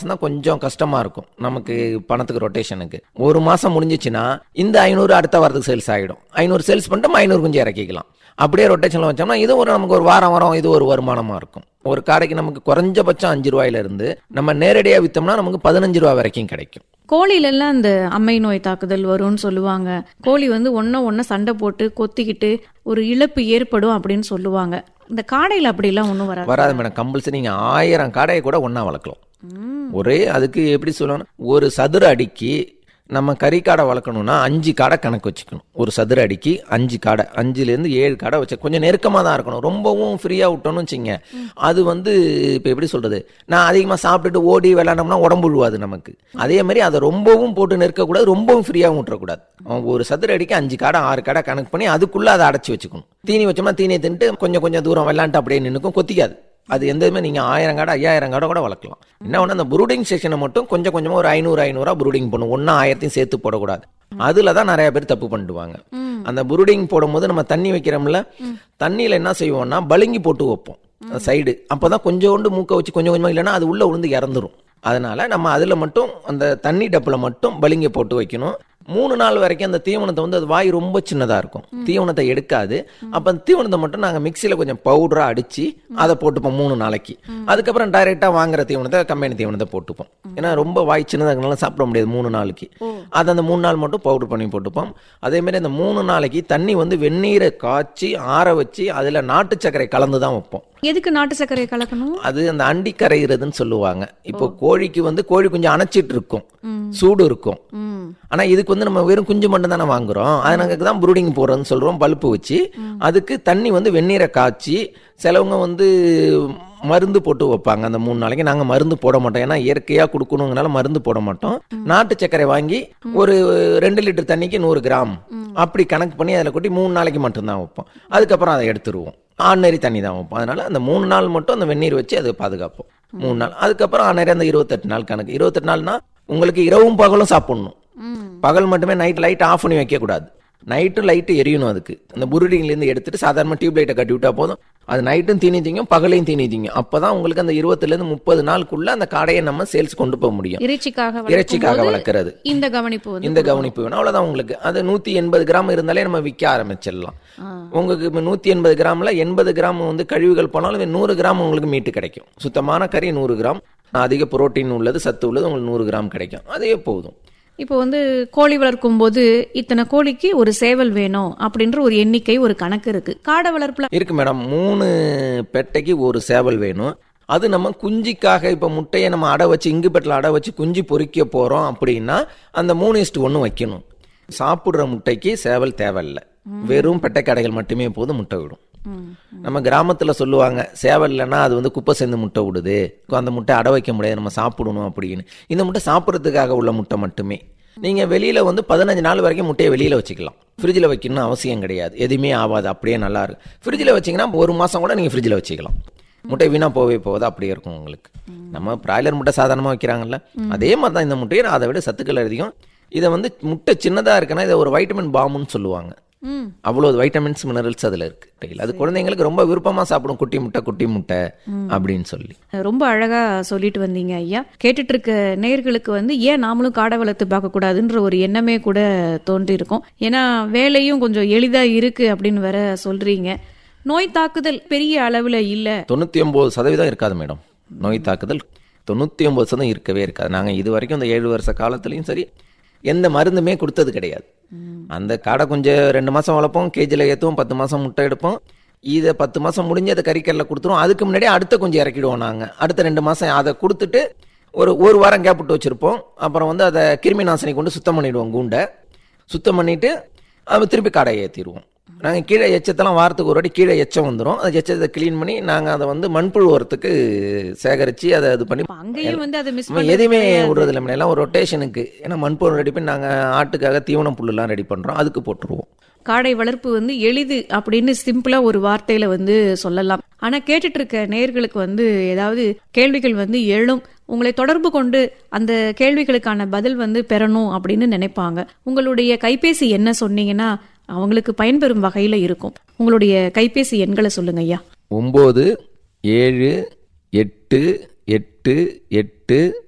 மாசம் தான் கொஞ்சம் கஷ்டமா இருக்கும் நமக்கு பணத்துக்கு ரொட்டேஷனுக்கு ஒரு மாசம் முடிஞ்சிச்சுன்னா இந்த ஐநூறு அடுத்த வாரத்துக்கு சேல்ஸ் ஆகிடும் ஐநூறு சேல்ஸ் பண்ணிட்டு ஐநூறு குஞ்சு இறக்கிக்கலாம் அப்படியே ரொட்டேஷனில் வச்சோம்னா இது ஒரு நமக்கு ஒரு வாரம் வாரம் இது ஒரு வருமானமா இருக்கும் ஒரு காடைக்கு நமக்கு குறைஞ்சபட்சம் அஞ்சு ரூபாயில இருந்து நம்ம நேரடியாக வித்தோம்னா நமக்கு பதினஞ்சு ரூபா வரைக்கும் கிடைக்கும் கோழில எல்லாம் அந்த அம்மை நோய் தாக்குதல் வரும்னு சொல்லுவாங்க கோழி வந்து ஒன்ன ஒன்ன சண்டை போட்டு கொத்திக்கிட்டு ஒரு இழப்பு ஏற்படும் அப்படின்னு சொல்லுவாங்க இந்த காடையில அப்படிலாம் ஒன்றும் வராது வராது மேடம் கம்பல்சரி நீங்க ஆயிரம் காடையை கூட ஒண்ணா வளர்க்கலாம் ம். ஒரே அதுக்கு எப்படி சொல்லணும் ஒரு சதுர அடிக்கு நம்ம கறி காடை வளர்க்கணும்னா அஞ்சு காடை கணக்கு வச்சுக்கணும் ஒரு சதுர அடிக்கு அஞ்சு காடை அஞ்சுலேருந்து ஏழு காடை வச்சு கொஞ்சம் நெருக்கமாக தான் இருக்கணும் ரொம்பவும் ஃப்ரீயாக விட்டோம்னு வச்சுங்க அது வந்து இப்போ எப்படி சொல்றது நான் அதிகமாக சாப்பிட்டுட்டு ஓடி விளையாண்டோம்னா உடம்பு விழுவாது நமக்கு அதே மாதிரி அதை ரொம்பவும் போட்டு நெருக்கக்கூடாது ரொம்பவும் ஃப்ரீயாகவும் விட்டுறக்கூடாது அவங்க ஒரு சதுர அடிக்கு அஞ்சு காடை ஆறு காடை கணக்கு பண்ணி அதுக்குள்ளே அதை அடைச்சி வச்சுக்கணும் தீனி வச்சோம்னா தீனியை தின்ட்டு கொஞ்சம் கொஞ்சம் தூரம் விளையாண்டு அப்படியே நின்றுக்கும் கொத்திக்காது அது எந்ததுமே நீங்க ஆயிரம் காடை ஐயாயிரம் காடை கூட வளர்க்கலாம் என்ன ஒன்று அந்த ப்ரூடிங் செக்ஷனை மட்டும் கொஞ்சம் கொஞ்சமா ஒரு ஐநூறு ஐநூறா ப்ரூடிங் பண்ணும் ஒன்னா ஆயிரத்தையும் சேர்த்து போடக்கூடாது அதுல தான் நிறைய பேர் தப்பு பண்ணிடுவாங்க அந்த ப்ரூடிங் போடும்போது நம்ம தண்ணி வைக்கிறோம்ல தண்ணியில என்ன செய்வோம்னா பளிங்கி போட்டு வைப்போம் சைடு அப்பதான் கொஞ்சோண்டு மூக்க வச்சு கொஞ்சம் கொஞ்சமா இல்லைன்னா அது உள்ள விழுந்து இறந்துரும் அதனால நம்ம அதுல மட்டும் அந்த தண்ணி டப்புல மட்டும் பளிங்கி போட்டு வைக்கணும் மூணு நாள் வரைக்கும் அந்த தீவனத்தை வந்து அது வாய் ரொம்ப சின்னதா இருக்கும் தீவனத்தை எடுக்காது அப்ப அந்த தீவனத்தை மட்டும் நாங்க மிக்சியில கொஞ்சம் பவுடரா அடிச்சு அதை போட்டுப்போம் மூணு நாளைக்கு அதுக்கப்புறம் டைரக்டா வாங்குற தீவனத்தை கம்பெனி தீவனத்தை போட்டுப்போம் ஏன்னா ரொம்ப வாய் சின்னதா இருக்கனால சாப்பிட முடியாது மூணு நாளைக்கு அது அந்த மூணு நாள் மட்டும் பவுடர் பண்ணி போட்டுப்போம் அதே மாதிரி அந்த மூணு நாளைக்கு தண்ணி வந்து வெந்நீரை காய்ச்சி ஆற வச்சு அதுல நாட்டு சர்க்கரை கலந்து தான் வைப்போம் எதுக்கு நாட்டு சர்க்கரையை கலக்கணும் அது அந்த அண்டி கரைகிறதுன்னு சொல்லுவாங்க இப்போ கோழிக்கு வந்து கோழி கொஞ்சம் அணைச்சிட்டு இருக்கும் சூடு இருக்கும் ம். ஆனா இதுக்கு வந்து நம்ம வெறும் குஞ்சு மட்டும் தானே வாங்குறோம் அதனால தான் ப்ரூடிங் போடுறோம்னு சொல்றோம் பல்ப்பு வச்சு அதுக்கு தண்ணி வந்து வெந்நீரை காய்ச்சி சிலவங்க வந்து மருந்து போட்டு வைப்பாங்க அந்த மூணு நாளைக்கு நாங்க மருந்து போட மாட்டோம் ஏன்னா இயற்கையா கொடுக்கணுங்கனால மருந்து போட மாட்டோம் நாட்டு சர்க்கரை வாங்கி ஒரு ரெண்டு லிட்டர் தண்ணிக்கு நூறு கிராம் அப்படி கணக்கு பண்ணி அதில் கொட்டி மூணு நாளைக்கு மட்டும்தான் வைப்போம் அதுக்கப்புறம் அதை எடுத்துருவோம் ஆர்டினரி தண்ணி தான் வைப்போம் அதனால அந்த மூணு நாள் மட்டும் அந்த வெந்நீர் வச்சு அதை பாதுகாப்போம் மூணு நாள் அதுக்கப்புறம் ஆர்டினரி அந்த இருபத்தெட்டு நாள் கணக்கு இருபத்தெட்டு நாள்னா உங்களுக்கு இரவும் பகலும் சாப்பிடணும் ம். பகல் மட்டுமே நைட் லைட் ஆஃப் பண்ணி வைக்க கூடாது நைட்டும் லைட்டு எரியணும் அதுக்கு அந்த புருடிங்ல இருந்து எடுத்துட்டு சாதாரண டியூப் லைட்டை கட்டி விட்டா போதும் அது நைட்டும் தீனி திங்கும் பகலையும் தீனி திங்கும் அப்பதான் உங்களுக்கு அந்த இருபத்துல இருந்து முப்பது நாளுக்குள்ள அந்த காடையை நம்ம சேல்ஸ் கொண்டு போக முடியும் இறைச்சிக்காக வளர்க்கும் இறைச்சிக்காக போது வளர்க்கறது இந்த கவனிப்பு வந்து இந்த கவனிப்பு வேணும் அவ்வளவுதான் உங்களுக்கு அது நூத்தி எண்பது கிராம் இருந்தாலே நம்ம விற்க ஆரம்பிச்சிடலாம் ஆ. உங்களுக்கு இப்போ நூத்தி எண்பது கிராம்ல எண்பது கிராம் வந்து கழிவுகள் போனாலும் நூறு கிராம் உங்களுக்கு மீட்டு கிடைக்கும் சுத்தமான கறி நூறு கிராம் அதிக புரோட்டீன் உள்ளது சத்து உள்ளது உங்களுக்கு நூறு கிராம் கிடைக்கும் அதே போதும் இப்போ வந்து கோழி வளர்க்கும் போது இத்தனை கோழிக்கு ஒரு சேவல் வேணும் அப்படின்ற ஒரு எண்ணிக்கை ஒரு கணக்கு இருக்கு காடை வளர்ப்புல இருக்கு மேடம் மூணு பெட்டைக்கு ஒரு சேவல் வேணும் அது நம்ம குஞ்சிக்காக இப்போ முட்டையை நம்ம அடை வச்சு இங்கு பெட்டில் அடை வச்சு குஞ்சு பொறிக்க போறோம் அப்படின்னா அந்த மூணு இஸ்டு ஒன்று வைக்கணும் சாப்பிடுற முட்டைக்கு சேவல் தேவையில்லை வெறும் பெட்டை கடைகள் மட்டுமே போதும் முட்டை விடும் ம். நம்ம கிராமத்துல சொல்லுவாங்க சேவல் இல்லைன்னா அது வந்து குப்பை சேர்ந்து முட்டை விடுது அந்த முட்டை அடை வைக்க முடியாது நம்ம சாப்பிடணும் அப்படின்னு இந்த முட்டை சாப்பிட்றதுக்காக உள்ள முட்டை மட்டுமே நீங்க வெளியில வந்து பதினஞ்சு நாள் வரைக்கும் முட்டையை வெளியில வச்சுக்கலாம் ஃப்ரிட்ஜில் வைக்கணும்னு அவசியம் கிடையாது எதுவுமே ஆகாது அப்படியே நல்லா இருக்கும் ஃப்ரிட்ஜில் வச்சீங்கன்னா ஒரு மாசம் கூட நீங்க ஃப்ரிட்ஜில் வச்சுக்கலாம் முட்டை வீணா போவே போகுது அப்படியே இருக்கும் உங்களுக்கு நம்ம பிராய்லர் முட்டை சாதாரணமா வைக்கிறாங்கல்ல அதே மாதிரி தான் இந்த முட்டையை அதை விட சத்துக்கள் அதிகம் இதை வந்து முட்டை சின்னதா இருக்குன்னா இதை ஒரு வைட்டமின் பாம்புன்னு சொல்லுவாங்க ம். அவ்வளோ வைட்டமின்ஸ் மினரல்ஸ் அதுல இருக்கு தெரியல அது குழந்தைங்களுக்கு ரொம்ப விருப்பமா சாப்பிடும் குட்டி முட்டை குட்டி முட்டை அப்படின்னு சொல்லி ரொம்ப அழகா சொல்லிட்டு வந்தீங்க ஐயா கேட்டுட்டு இருக்க நேயர்களுக்கு வந்து ஏன் நாமளும் காடை வளர்த்து பார்க்க கூடாதுன்ற ஒரு எண்ணமே கூட தோன்றி இருக்கும் ஏன்னா வேலையும் கொஞ்சம் எளிதா இருக்கு அப்படின்னு வேற சொல்றீங்க நோய் தாக்குதல் பெரிய அளவுல இல்ல தொண்ணூத்தி ஒன்பது சதவீதம் இருக்காது மேடம் நோய் தாக்குதல் தொண்ணூத்தி ஒன்பது சதவீதம் இருக்கவே இருக்காது நாங்க இது வரைக்கும் இந்த ஏழு வருஷ காலத்துலயும் சரி எந்த மருந்துமே கொடுத்தது கிடையாது அந்த காடை கொஞ்சம் ரெண்டு மாசம் வளர்ப்போம் கேஜில ஏற்றுவோம் பத்து மாசம் முட்டை எடுப்போம் இதை பத்து மாசம் முடிஞ்சு அதை கறிக்கல்ல கொடுத்துருவோம் அதுக்கு முன்னாடி அடுத்த கொஞ்சம் இறக்கிடுவோம் நாங்க அடுத்த ரெண்டு மாசம் அதை கொடுத்துட்டு ஒரு ஒரு வாரம் கேப் விட்டு வச்சிருப்போம் அப்புறம் வந்து அதை கிருமி நாசினி கொண்டு சுத்தம் பண்ணிடுவோம் கூண்டை சுத்தம் பண்ணிட்டு அதை திருப்பி காடையை ஏற்றிடுவோம் நாங்கள் கீழே எச்சத்தெல்லாம் வாரத்துக்கு ஒரு வாட்டி கீழே எச்சம் வந்துடும் அந்த எச்சத்தை க்ளீன் பண்ணி நாங்கள் அதை வந்து மண்புழு உரத்துக்கு சேகரித்து அதை இது பண்ணி அப்ப அங்கேயும் வந்து அதை மிஸ் நம்ம எதுவுமே விடுறது இல்லை எல்லாம் ஒரு ரொட்டேஷனுக்கு ஏன்னா மண்புழு ரெடி பண்ணி நாங்கள் ஆட்டுக்காக தீவனம் புல்லுலாம் ரெடி பண்ணுறோம் அதுக்கு போட்டுருவோம் காடை வளர்ப்பு வந்து எளிது அப்படின்னு சிம்பிளா ஒரு வார்த்தையில வந்து சொல்லலாம் ஆனா கேட்டுட்டு இருக்க நேயர்களுக்கு வந்து ஏதாவது கேள்விகள் வந்து எழும் உங்களை தொடர்பு கொண்டு அந்த கேள்விகளுக்கான பதில் வந்து பெறணும் அப்படின்னு நினைப்பாங்க உங்களுடைய கைபேசி என்ன சொன்னீங்கன்னா அவங்களுக்கு பயன்பெறும் வகையில இருக்கும் உங்களுடைய கைபேசி எண்களை சொல்லுங்க ஐயா ஒம்பது ஏழு எட்டு எட்டு எட்டு